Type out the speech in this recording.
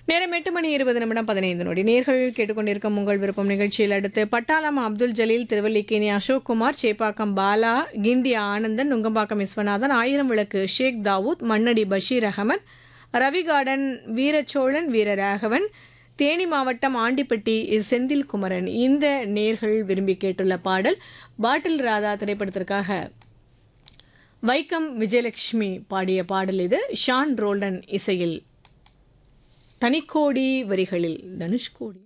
நேரம் எட்டு மணி இருபது நிமிடம் பதினைந்து நொடி நேர்கள் கேட்டுக்கொண்டிருக்கும் உங்கள் விருப்பம் நிகழ்ச்சியில் அடுத்து பட்டாளம் அப்துல் ஜலீல் திருவல்லிக்கேணி அசோக் குமார் சேப்பாக்கம் பாலா கிண்டி ஆனந்தன் நுங்கம்பாக்கம் விஸ்வநாதன் ஆயிரம் விளக்கு ஷேக் தாவூத் மண்ணடி பஷீர் அகமத் ரவி கார்டன் வீரச்சோழன் வீரராகவன் தேனி மாவட்டம் ஆண்டிப்பட்டி செந்தில் குமரன் இந்த நேர்கள் விரும்பி கேட்டுள்ள பாடல் பாட்டில் ராதா திரைப்படத்திற்காக வைக்கம் விஜயலட்சுமி பாடிய பாடல் இது ஷான் ரோல்டன் இசையில் தனிக்கோடி வரிகளில் தனுஷ்கோடி